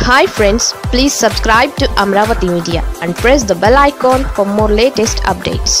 hi friends please subscribe to Amaravati media and press the bell icon for more latest updates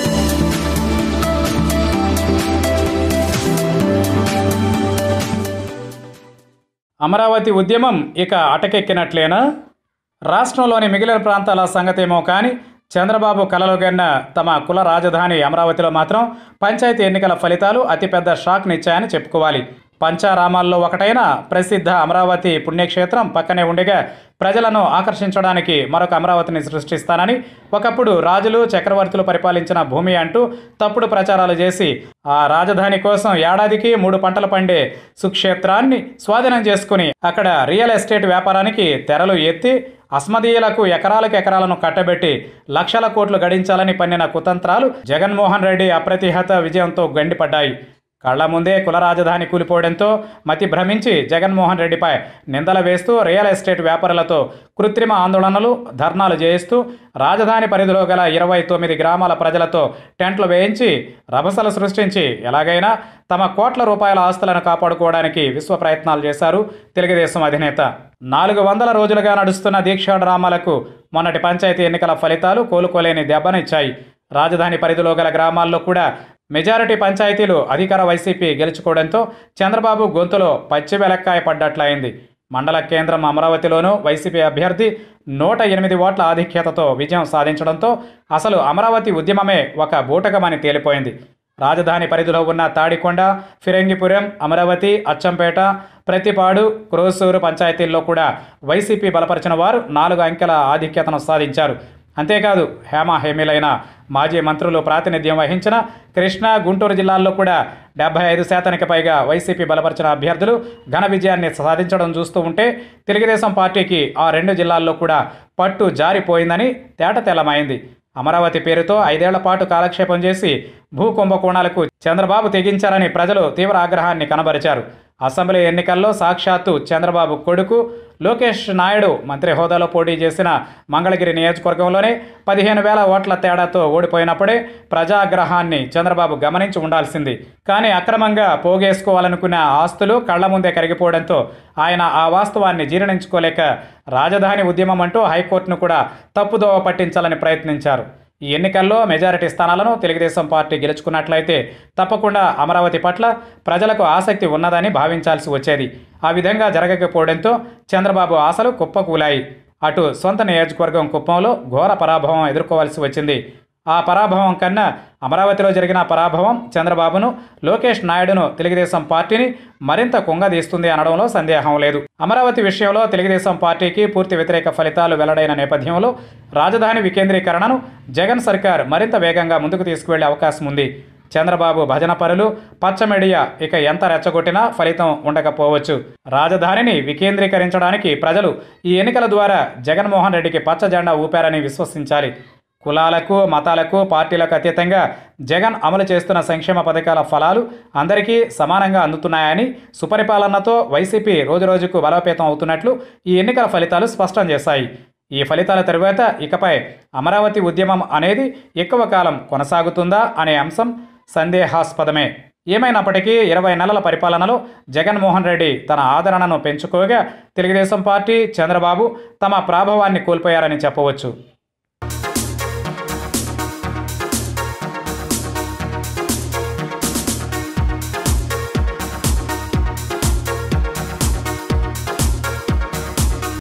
Amaravati ఉద్యమం ఇక అటకెక్కినట్లేనా రాష్ట్రంలోని మిగిలిన ప్రాంతాల సంగతేమో కానీ చంద్రబాబు కలలుగన్న తమ కుల రాజధాని అమరావతిలో మాత్రం పంచాయతీ ఎన్నికల ఫలితాలు అతిపెద్ద షాక్నిచ్చాయని చెప్పుకోవాలి పంచారామాల్లో ఒకటైన ప్రసిద్ధ అమరావతి పుణ్యక్షేత్రం పక్కనే ఉండగా ప్రజలను ఆకర్షించడానికి మరొక అమరావతిని సృష్టిస్తానని ఒకప్పుడు రాజులు చక్రవర్తులు పరిపాలించిన భూమి అంటూ తప్పుడు ప్రచారాలు చేసి ఆ రాజధాని కోసం ఏడాదికి మూడు పంటలు పండే సుక్షేత్రాన్ని స్వాధీనం చేసుకుని అక్కడ రియల్ ఎస్టేట్ వ్యాపారానికి తెరలు ఎత్తి అస్మదీయులకు ఎకరాలకు ఎకరాలను కట్టబెట్టి లక్షల కోట్లు గడించాలని పన్నిన కుతంత్రాలు జగన్మోహన్ రెడ్డి అప్రతిహత విజయంతో గండిపడ్డాయి కళ్ల ముందే కుల రాజధాని కూలిపోవడంతో మతి భ్రమించి జగన్మోహన్ రెడ్డిపై నిందలు వేస్తూ రియల్ ఎస్టేట్ వ్యాపారులతో కృత్రిమ ఆందోళనలు ధర్నాలు చేయిస్తూ రాజధాని పరిధిలో గల ఇరవై తొమ్మిది గ్రామాల ప్రజలతో టెంట్లు వేయించి రభసలు సృష్టించి ఎలాగైనా తమ కోట్ల రూపాయల ఆస్తులను కాపాడుకోవడానికి విశ్వ ప్రయత్నాలు చేశారు తెలుగుదేశం అధినేత నాలుగు వందల రోజులుగా నడుస్తున్న దీక్షా డ్రామాలకు మొన్నటి పంచాయతీ ఎన్నికల ఫలితాలు కోలుకోలేని దెబ్బనిచ్చాయి రాజధాని పరిధిలో గల గ్రామాల్లో కూడా మెజారిటీ పంచాయతీలు అధికార వైసీపీ గెలుచుకోవడంతో చంద్రబాబు గొంతులో పచ్చి వెలక్కాయ పడ్డట్లయింది మండల కేంద్రం అమరావతిలోనూ వైసీపీ అభ్యర్థి నూట ఎనిమిది ఓట్ల ఆధిక్యతతో విజయం సాధించడంతో అసలు అమరావతి ఉద్యమమే ఒక బూటకమని తేలిపోయింది రాజధాని పరిధిలో ఉన్న తాడికొండ ఫిరంగిపురం అమరావతి అచ్చంపేట ప్రతిపాడు క్రోసూరు పంచాయతీల్లో కూడా వైసీపీ బలపరిచిన వారు నాలుగు అంకెల ఆధిక్యతను సాధించారు అంతేకాదు హేమ హేమీలైన మాజీ మంత్రులు ప్రాతినిధ్యం వహించిన కృష్ణా గుంటూరు జిల్లాల్లో కూడా డెబ్బై ఐదు శాతానికి పైగా వైసీపీ బలపరిచిన అభ్యర్థులు ఘన విజయాన్ని సాధించడం చూస్తూ ఉంటే తెలుగుదేశం పార్టీకి ఆ రెండు జిల్లాల్లో కూడా పట్టు జారిపోయిందని తేటతెల్లమైంది అమరావతి పేరుతో ఐదేళ్ల పాటు కాలక్షేపం చేసి భూ కుంభకోణాలకు చంద్రబాబు తెగించారని ప్రజలు తీవ్ర ఆగ్రహాన్ని కనబరిచారు అసెంబ్లీ ఎన్నికల్లో సాక్షాత్తు చంద్రబాబు కొడుకు లోకేష్ నాయుడు మంత్రి హోదాలో పోటీ చేసిన మంగళగిరి నియోజకవర్గంలోనే పదిహేను వేల ఓట్ల తేడాతో ఓడిపోయినప్పుడే ప్రజాగ్రహాన్ని చంద్రబాబు గమనించి ఉండాల్సింది కానీ అక్రమంగా పోగేసుకోవాలనుకున్న ఆస్తులు కళ్ల ముందే కరిగిపోవడంతో ఆయన ఆ వాస్తవాన్ని జీర్ణించుకోలేక రాజధాని ఉద్యమం అంటూ హైకోర్టును కూడా తప్పుదోవ పట్టించాలని ప్రయత్నించారు ఈ ఎన్నికల్లో మెజారిటీ స్థానాలను తెలుగుదేశం పార్టీ గెలుచుకున్నట్లయితే తప్పకుండా అమరావతి పట్ల ప్రజలకు ఆసక్తి ఉన్నదని భావించాల్సి వచ్చేది ఆ విధంగా జరగకపోవడంతో చంద్రబాబు ఆశలు కుప్పకూలాయి అటు సొంత నియోజకవర్గం కుప్పంలో ఘోర పరాభవం ఎదుర్కోవాల్సి వచ్చింది ఆ పరాభవం కన్నా అమరావతిలో జరిగిన పరాభవం చంద్రబాబును లోకేష్ నాయుడును తెలుగుదేశం పార్టీని మరింత కుంగదీస్తుంది అనడంలో సందేహం లేదు అమరావతి విషయంలో తెలుగుదేశం పార్టీకి పూర్తి వ్యతిరేక ఫలితాలు వెల్లడైన నేపథ్యంలో రాజధాని వికేంద్రీకరణను జగన్ సర్కార్ మరింత వేగంగా ముందుకు తీసుకువెళ్లే అవకాశం ఉంది చంద్రబాబు భజన పరులు పచ్చమెడియ ఇక ఎంత రెచ్చగొట్టినా ఫలితం ఉండకపోవచ్చు రాజధానిని వికేంద్రీకరించడానికి ప్రజలు ఈ ఎన్నికల ద్వారా జగన్మోహన్ రెడ్డికి పచ్చ జెండా ఊపారని విశ్వసించాలి కులాలకు మతాలకు పార్టీలకు అతీతంగా జగన్ అమలు చేస్తున్న సంక్షేమ పథకాల ఫలాలు అందరికీ సమానంగా అందుతున్నాయని సుపరిపాలనతో వైసీపీ రోజురోజుకు బలోపేతం అవుతున్నట్లు ఈ ఎన్నికల ఫలితాలు స్పష్టం చేశాయి ఈ ఫలితాల తరువాత ఇకపై అమరావతి ఉద్యమం అనేది ఎక్కువ కాలం కొనసాగుతుందా అనే అంశం సందేహాస్పదమే ఏమైనప్పటికీ ఇరవై నెలల పరిపాలనలో జగన్మోహన్ రెడ్డి తన ఆదరణను పెంచుకోగా తెలుగుదేశం పార్టీ చంద్రబాబు తమ ప్రాభవాన్ని కోల్పోయారని చెప్పవచ్చు